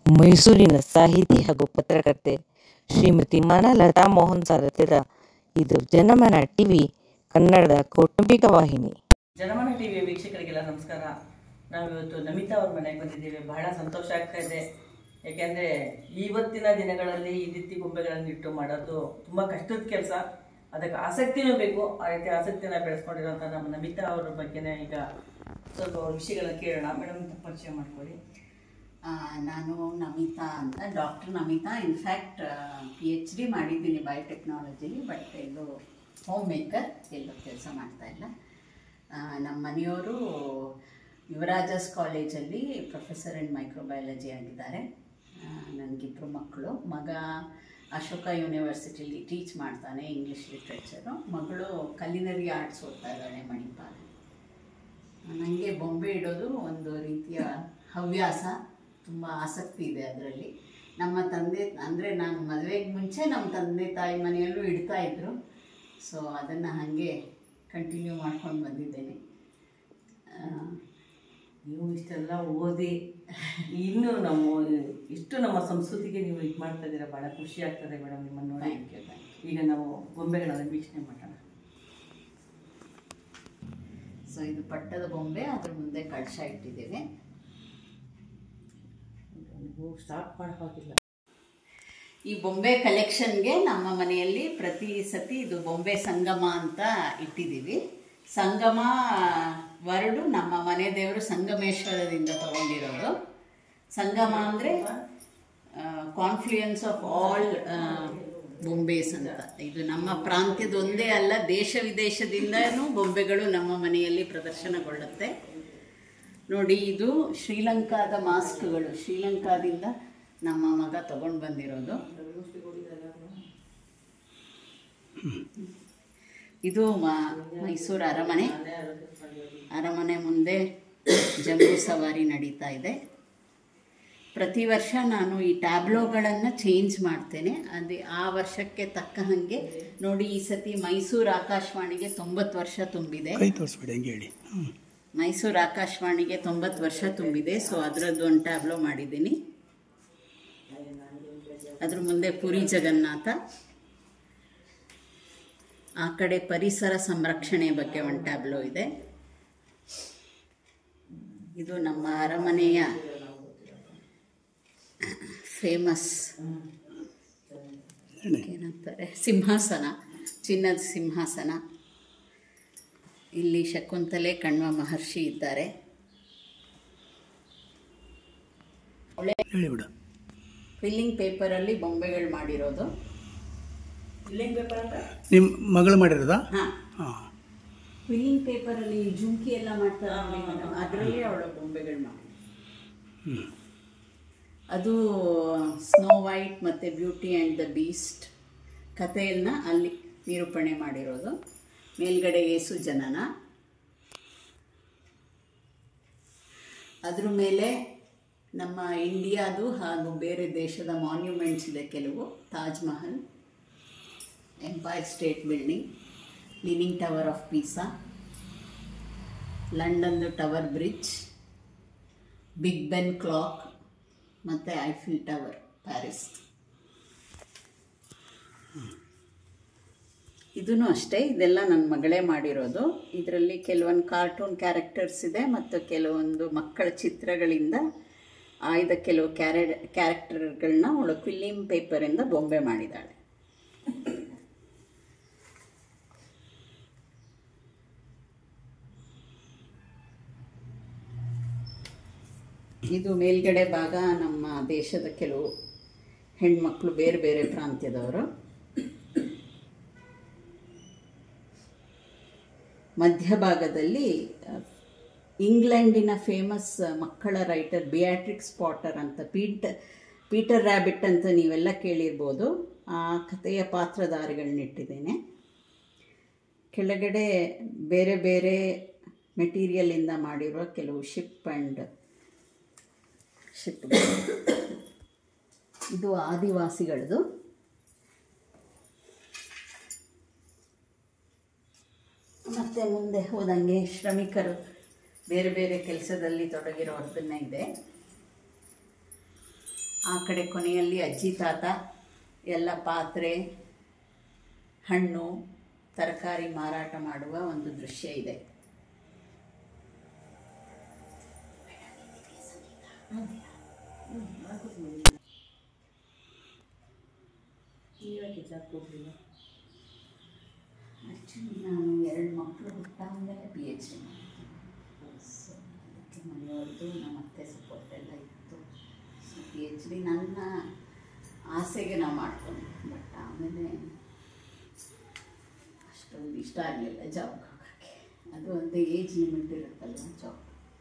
ಮೈಸೂರಿನ ಸಾಹಿತಿ ಹಾಗೂ ಪತ್ರಕರ್ತೆ ಶ್ರೀಮತಿ ಮನಲತಾ ಮೋಹನ್ ಸಾರಥ್ಯದ ಇದು ಜನಮನ ಟಿವಿ ಕನ್ನಡದ ಕೌಟುಂಬಿಕ ವಾಹಿನಿ ಜನಮನ ಟಿವಿಯ ವೀಕ್ಷಕರಿಗೆಲ್ಲ ನಮಸ್ಕಾರ ನಾವು ಇವತ್ತು ನಮಿತಾ ಅವ್ರ ಮನೆಗೆ ಬಂದಿದ್ದೇವೆ ಬಹಳ ಸಂತೋಷ ಆಗ್ತಾ ಇದೆ ಯಾಕೆಂದರೆ ಇವತ್ತಿನ ದಿನಗಳಲ್ಲಿ ಈ ರೀತಿ ಗೊಂಬೆಗಳನ್ನು ಇಟ್ಟು ಮಾಡೋದು ತುಂಬ ಕಷ್ಟದ ಕೆಲಸ ಅದಕ್ಕೆ ಆಸಕ್ತಿನೂ ಬೇಕು ಆ ರೀತಿ ಆಸಕ್ತಿನ ಬೆಳೆಸ್ಕೊಂಡಿರೋಂಥ ನಮ್ಮ ನಮಿತಾ ಅವ್ರ ಬಗ್ಗೆನೇ ಈಗ ಸ್ವಲ್ಪ ಅವ್ರ ವಿಷಯಗಳನ್ನ ಕೇಳೋಣ ಮೇಡಮ್ ಪರಿಚಯ ಮಾಡ್ಕೊಳ್ಳಿ ಆ, ನಾನು ನಮಿತಾ ಅಂತ doctor Namita in fact P H D ಮಾಡಿದ್ದೀನಿ ಬಯೋಟೆಕ್ನಾಲಜಿಲಿ ಬಟ್ ಎಲ್ಲೂ ಹೋಮ್ ಮೇಕರ್ ಎಲ್ಲೂ ಕೆಲಸ ಮಾಡ್ತಾ ಇಲ್ಲ ಆ, ನಮ್ಮ ಮನೆಯವರು ಯುವರಾಜಸ್ ಕಾಲೇಜಲ್ಲಿ ಪ್ರೊಫೆಸರ್ ಇನ್ ಮೈಕ್ರೋಬಯಾಲಜಿ ಆಗಿದ್ದಾರೆ ನನಗಿಬ್ಬರು ಮಕ್ಕಳು ಮಗ ಅಶೋಕ ಯೂನಿವರ್ಸಿಟಿಲಿ ಟೀಚ್ ಮಾಡ್ತಾನೆ ಇಂಗ್ಲೀಷ್ ಲಿಟ್ರೇಚರು ಮಗಳು ಕಲಿನರಿ ಆರ್ಟ್ಸ್ ಓದ್ತಾ ಇದ್ದಾಳೆ ಮಣಿಪಾಲ್ ನನಗೆ ಬೊಂಬೆ ಇಡೋದು ಒಂದು ರೀತಿಯ ಹವ್ಯಾಸ ತುಂಬ ಆಸಕ್ತಿ ಇದೆ ಅದರಲ್ಲಿ ನಮ್ಮ ತಂದೆ ಅಂದರೆ ನಾನು ಮದುವೆಗೆ ಮುಂಚೆ ನಮ್ಮ ತಂದೆ ತಾಯಿ ಮನೆಯಲ್ಲೂ ಇಡ್ತಾ ಇದ್ರು ಸೊ ಅದನ್ನು ಹಾಗೆ ಕಂಟಿನ್ಯೂ ಮಾಡ್ಕೊಂಡು ಬಂದಿದ್ದೇನೆ ಆ, ನೀವು ಇಷ್ಟೆಲ್ಲ ಓದಿ ಇನ್ನೂ ನಮ್ಮ ಇಷ್ಟು ನಮ್ಮ ಸಂಸ್ಕೃತಿಗೆ ನೀವು ಇದು ಮಾಡ್ತಾ ಇದ್ದೀರಾ ಭಾಳ ಖುಷಿ ಆಗ್ತದೆ ಮೇಡಮ್ ನಿಮ್ಮನ್ನು ನೋಡಿ ಥ್ಯಾಂಕ್ ಯು ಥ್ಯಾಂಕ್ ಯು ಈಗ ನಾವು ಗೊಂಬೆಗಳನ್ನು ವೀಕ್ಷಣೆ ಮಾಡೋಣ ಸೊ ಇದು ಪಟ್ಟದ ಬೊಂಬೆ ಅದ್ರ ಮುಂದೆ ಕಳಶ ಇಟ್ಟಿದ್ದೇವೆ ನೀವು ಸ್ಟಾರ್ಟ್ ಮಾಡೋ ಹಾಗಿಲ್ಲ ಈ ಬೊಂಬೆ ಕಲೆಕ್ಷನ್ಗೆ ನಮ್ಮ ಮನೆಯಲ್ಲಿ ಪ್ರತಿ ಸತಿ ಇದು ಬೊಂಬೆ ಸಂಗಮ ಅಂತ ಇಟ್ಟಿದ್ದೀವಿ ಸಂಗಮ ವರ್ಡು ನಮ್ಮ ಮನೆ ದೇವರು ಸಂಗಮೇಶ್ವರದಿಂದ ತಗೊಂಡಿರೋದು ಸಂಗಮ ಅಂದರೆ ಕಾನ್ಫ್ಲೂಯೆನ್ಸ್ ಆಫ್ ಆಲ್ ಬೊಂಬೇಸ್ ಅಂತ ಇದು ನಮ್ಮ ಪ್ರಾಂತ್ಯದ ಒಂದೇ ಅಲ್ಲ ದೇಶ ವಿದೇಶದಿಂದನೂ ಬೊಂಬೆಗಳು ನಮ್ಮ ಮನೆಯಲ್ಲಿ ಪ್ರದರ್ಶನಗೊಳ್ಳುತ್ತೆ ನೋಡಿ ಇದು ಶ್ರೀಲಂಕಾದ ಮಾಸ್ಕ್ಗಳು ಶ್ರೀಲಂಕಾದಿಂದ ನಮ್ಮ ಮಗ ತಗೊಂಡು ಬಂದಿರೋದು ಇದು ಮ- ಮೈಸೂರು ಅರಮನೆ ಅರಮನೆ ಮುಂದೆ ಜಂಬೂ ಸವಾರಿ ನಡೀತಾ ಇದೆ ಪ್ರತಿ ವರ್ಷ ನಾನು ಈ ಟ್ಯಾಬ್ಲೋಗಳನ್ನು ಚೇಂಜ್ ಮಾಡ್ತೇನೆ ಅದೇ ಆ ವರ್ಷಕ್ಕೆ ತಕ್ಕ ಹಾಗೆ ನೋಡಿ ಈ ಸತಿ ಮೈಸೂರು ಆಕಾಶವಾಣಿಗೆ ತೊಂಬತ್ತು ವರ್ಷ ತುಂಬಿದೆ ಕೈ ತೋರಿಸ್ಬೇಡಿ ಹಂಗೆ ಹೇಳಿ ಹ್ಞೂ ಮೈಸೂರು ಆಕಾಶವಾಣಿಗೆ ತೊಂಬತ್ತು ವರ್ಷ ತುಂಬಿದೆ ಸೊ ಅದರದ್ದು ಒಂದು ಟ್ಯಾಬ್ಲೋ ಮಾಡಿದ್ದೀನಿ ಅದ್ರ ಮುಂದೆ ಪುರಿ ಜಗನ್ನಾಥ ಆ ಕಡೆ ಪರಿಸರ ಸಂರಕ್ಷಣೆ ಬಗ್ಗೆ ಒಂದು ಟ್ಯಾಬ್ಲೋ ಇದೆ ಇದು ನಮ್ಮ ಅರಮನೆಯ ಫೇಮಸ್ ಹೇಳಿ ಏನಂತಾರೆ ಸಿಂಹಾಸನ ಚಿನ್ನದ ಸಿಂಹಾಸನ ಇಲ್ಲಿ ಶಕುಂತಲೆ ಕಣ್ವ ಮಹರ್ಷಿ ಇದ್ದಾರೆ ಹೇಳಿ ಬಿಡು ಫಿಲ್ಲಿಂಗ್ ಪೇಪರಲ್ಲಿ ಬೊಂಬೆಗಳು ಮಾಡಿರೋದು ಇಲ್ಲೇನು ಪೇಪರ್ ಅಂತ ನಿಮ್ಮ ಮಗಳು ಮಾಡಿರೋದಾ ಹಾಂ ಹಾಂ ಫಿಲ್ಲಿಂಗ್ ಪೇಪರಲ್ಲಿ ಜುಂಕಿ ಎಲ್ಲ ಮಾಡ್ತಾರೆ ಅದರಲ್ಲಿ ಅವಳ ಬೊಂಬೆಗಳು ಮಾಡಿ ಹ್ಞೂ ಅದು ಸ್ನೋ ವೈಟ್ ಮತ್ತು ಬ್ಯೂಟಿ ಆ್ಯಂಡ್ ದ ಬೀಸ್ಟ್ ಕಥೆಯನ್ನು ಅಲ್ಲಿ ನಿರೂಪಣೆ ಮಾಡಿರೋದು ಮೇಲ್ಗಡೆ ಏಸು ಜನನ ಅದ್ರ ಮೇಲೆ ನಮ್ಮ ಇಂಡಿಯಾದು ಹಾಗೂ ಬೇರೆ ದೇಶದ ಮಾನ್ಯುಮೆಂಟ್ಸ್ ಇದೆ ಕೆಲವು Taj Mahal Empire State Building Leaning Tower of Pisa ಲಂಡನ್ದು Tower Bridge Big Ben clock ಮತ್ತು ಐಫಿಲ್ ಟವರ್ ಪ್ಯಾರಿಸ್ ಇದೂ ಅಷ್ಟೇ ಇದೆಲ್ಲ ನನ್ನ ಮಗಳೇ ಮಾಡಿರೋದು ಇದರಲ್ಲಿ ಕೆಲವೊಂದು ಕಾರ್ಟೂನ್ ಕ್ಯಾರೆಕ್ಟರ್ಸ್ ಇದೆ ಮತ್ತು ಕೆಲವೊಂದು ಮಕ್ಕಳ ಚಿತ್ರಗಳಿಂದ ಆಯ್ದ ಕೆಲವು ಕ್ಯಾರೆ ಕ್ಯಾರೆಕ್ಟರ್ಗಳನ್ನ ಅವಳು ಫಿಲಿಮ್ ಪೇಪರಿಂದ ಬೊಂಬೆ ಮಾಡಿದ್ದಾಳೆ ಇದು ಮೇಲ್ಗಡೆ ಭಾಗ ನಮ್ಮ ದೇಶದ ಕೆಲವು ಹೆಣ್ಮಕ್ಳು ಬೇರೆ ಬೇರೆ ಪ್ರಾಂತ್ಯದವರು ಮಧ್ಯಭಾಗದಲ್ಲಿ ಅಹ್, ಇಂಗ್ಲೆಂಡಿನ ಫೇಮಸ್ ಮಕ್ಕಳ ರೈಟರ್ ಬಿಯಾಟ್ರಿಕ್ಸ್ ಪಾಟರ್ ಅಂತ ಪೀಟ್ ಪೀಟರ್ ರ್ಯಾಬಿಟ್ ಅಂತ ನೀವೆಲ್ಲ ಕೇಳಿರ್ಬೋದು ಆ ಕಥೆಯ ಪಾತ್ರಧಾರಿಗಳನ್ನಿಟ್ಟಿದ್ದೇನೆ ಕೆಳಗಡೆ ಬೇರೆ ಬೇರೆ ಮೆಟೀರಿಯಲಿಂದ ಮಾಡಿರುವ ಕೆಲವು ಶಿಪ್ ಆ್ಯಂಡ್ ಶಿಪ್ ಇದು ಆದಿವಾಸಿಗಳದು ಮತ್ತು ಮುಂದೆ ಹೋದಂಗೆ ಶ್ರಮಿಕರು ಬೇರೆ ಬೇರೆ ಕೆಲಸದಲ್ಲಿ ತೊಡಗಿರೋದನ್ನೇ ಇದೆ ಆ ಕಡೆ ಕೊನೆಯಲ್ಲಿ ಅಜ್ಜಿ ತಾತ ಎಲ್ಲ ಪಾತ್ರೆ ಹಣ್ಣು ತರಕಾರಿ ಮಾರಾಟ ಮಾಡುವ ಒಂದು ದೃಶ್ಯ ಇದೆ ಆ್ಯಕ್ಚುಲಿ ನಾನು ಎರಡು ಮಕ್ಕಳು ಹುಟ್ಟಾದ್ಮೇಲೆ ಪಿ ಎಚ್ ಡಿ ಸೊ ಅದಕ್ಕೆ ಮನೆಯವ್ರದ್ದು ನಮ್ಮ ಅತ್ತೆ ಸಪೋರ್ಟ್ ಎಲ್ಲ ಇತ್ತು ಸೊ ಪಿ ಎಚ್ ಡಿ ನನ್ನ ಆಸೆಗೆ ನಾವು ಮಾಡ್ಕೊಂಡ್ವಿ ಬಟ್ ಆಮೇಲೆ ಅಷ್ಟೊಂದು ಇಷ್ಟ ಆಗಲಿಲ್ಲ ಜಾಬ್ಗೆ ಹೋಗೋಕ್ಕೆ ಅದು ಒಂದು ಏಜ್ ಲಿಮಿಟ್ ಇರುತ್ತಲ್ಲ ಜಾಬ್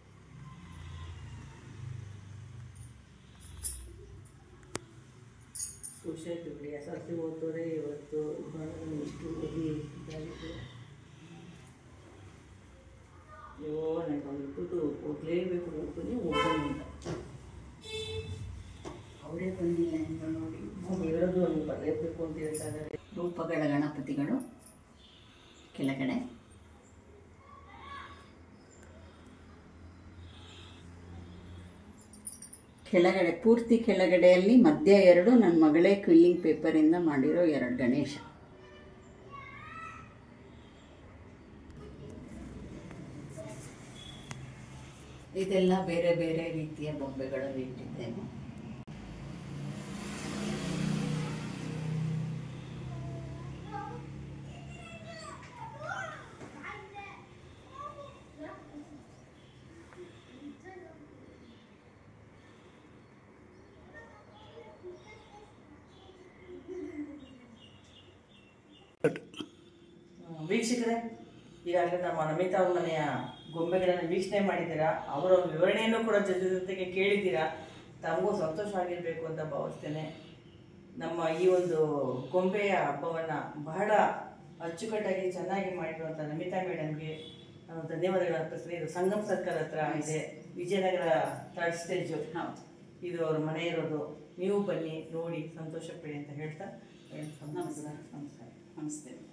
ಖುಷಿ ಆಯ್ತು ಬಿಡಿ ಎಸ್ ಎಲ್ ಸಿ ಓದೋರೆ ಇವತ್ತು ಇವಾಗ ಇಷ್ಟು ಓದಿ ಇದಾಗಿದೆ ಅಯ್ಯೋ ನನಗೆ ಒಂದು ಓದಲೇಬೇಕು ಓದ್ತೀನಿ ಓದೋಣ ಅಂತ ಅವರೇ ಬಂದಿಲ್ಲ ಎಂದು ನೋಡಿ ಅವ್ರು ಹೇಳೋದು ಅವ್ನಿಗೆ ಬರಲೇಬೇಕು ಅಂತ ಹೇಳ್ತಾ ಇದ್ದಾರೆ ರೂಪಗಳ ಗಣಪತಿಗಳು ಕೆಳಗಡೆ ಕೆಳಗಡೆ ಪೂರ್ತಿ ಕೆಳಗಡೆಯಲ್ಲಿ ಮಧ್ಯ ಎರಡು ನನ್ನ ಮಗಳೇ ಕ್ವಿಲ್ಲಿಂಗ್ ಪೇಪರಿಂದ ಮಾಡಿರೋ ಎರಡು ಗಣೇಶ ಇದೆಲ್ಲ ಬೇರೆ ಬೇರೆ ರೀತಿಯ ಬೊಂಬೆಗಳನ್ನು ಇಟ್ಟಿದ್ದೇನೆ ಹ್ಮ್, ವೀಕ್ಷಕರೇ ಈಗಾಗಲೇ ನಮ್ಮ ನಮಿತಾ ಅವ್ರ ಮನೆಯ ಗೊಂಬೆಗಳನ್ನು ವೀಕ್ಷಣೆ ಮಾಡಿದ್ದೀರಾ ಅವರ ವಿವರಣೆಯನ್ನು ಕೂಡ ಜೊತೆ ಜೊತೆಗೆ ಕೇಳಿದ್ದೀರಾ ತಮಗೂ ಸಂತೋಷ ಆಗಿರಬೇಕು ಅಂತ ಭಾವಿಸ್ತೇನೆ ನಮ್ಮ ಈ ಒಂದು ಗೊಂಬೆಯ ಹಬ್ಬವನ್ನು ಬಹಳ ಅಚ್ಚುಕಟ್ಟಾಗಿ ಚೆನ್ನಾಗಿ ಮಾಡಿರುವಂಥ ನಮಿತಾ ಮೇಡಮ್ಗೆ ನಾನು ಧನ್ಯವಾದಗಳು ಅರ್ಪಿಸ್ತೀನಿ ಇದು ಸಂಗಮ್ ಸರ್ಕಲ್ ಹತ್ರ ಇದೆ ವಿಜಯನಗರ ಥರ್ಡ್ ಸ್ಟೇಜು ಹೌದು ಇದು ಅವ್ರ ಮನೆ ಇರೋದು ನೀವು ಬನ್ನಿ ನೋಡಿ ಸಂತೋಷ ಪಡಿ ಅಂತ ಹೇಳ್ತಾ ನಮಸ್ಕಾರ ನಮಸ್ಕಾರ ನಮಸ್ತೆ